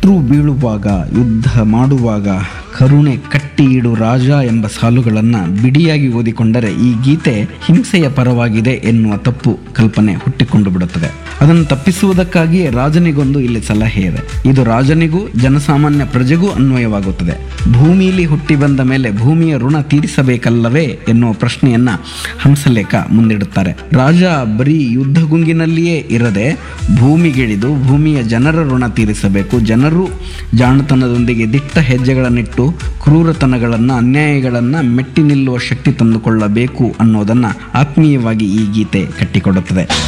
ಶತ್ರು ಬೀಳುವಾಗ ಯುದ್ಧ ಮಾಡುವಾಗ ಕರುಣೆ ಕಟ್ಟಿ ಇಡು ರಾಜ ಎಂಬ ಸಾಲುಗಳನ್ನು ಬಿಡಿಯಾಗಿ ಓದಿಕೊಂಡರೆ ಈ ಗೀತೆ ಹಿಂಸೆಯ ಪರವಾಗಿದೆ ಎನ್ನುವ ತಪ್ಪು ಕಲ್ಪನೆ ಹುಟ್ಟಿಕೊಂಡು ಬಿಡುತ್ತದೆ ಅದನ್ನು ತಪ್ಪಿಸುವುದಕ್ಕಾಗಿಯೇ ರಾಜನಿಗೊಂದು ಇಲ್ಲಿ ಸಲಹೆ ಇದೆ ಇದು ರಾಜನಿಗೂ ಜನಸಾಮಾನ್ಯ ಪ್ರಜೆಗೂ ಅನ್ವಯವಾಗುತ್ತದೆ ಭೂಮಿಯಲ್ಲಿ ಹುಟ್ಟಿ ಬಂದ ಮೇಲೆ ಭೂಮಿಯ ಋಣ ತೀರಿಸಬೇಕಲ್ಲವೇ ಎನ್ನುವ ಪ್ರಶ್ನೆಯನ್ನ ಹಂಸಲೇಖ ಮುಂದಿಡುತ್ತಾರೆ ರಾಜ ಬರೀ ಯುದ್ಧ ಗುಂಗಿನಲ್ಲಿಯೇ ಇರದೆ ಭೂಮಿಗಿಳಿದು ಭೂಮಿಯ ಜನರ ಋಣ ತೀರಿಸಬೇಕು ಜನರು ಜಾಣತನದೊಂದಿಗೆ ದಿಟ್ಟ ಹೆಜ್ಜೆಗಳನ್ನಿಟ್ಟು ಕ್ರೂರತನಗಳನ್ನು ಅನ್ಯಾಯಗಳನ್ನು ಮೆಟ್ಟಿ ನಿಲ್ಲುವ ಶಕ್ತಿ ತಂದುಕೊಳ್ಳಬೇಕು ಅನ್ನೋದನ್ನು ಆತ್ಮೀಯವಾಗಿ ಈ ಗೀತೆ ಕಟ್ಟಿಕೊಡುತ್ತದೆ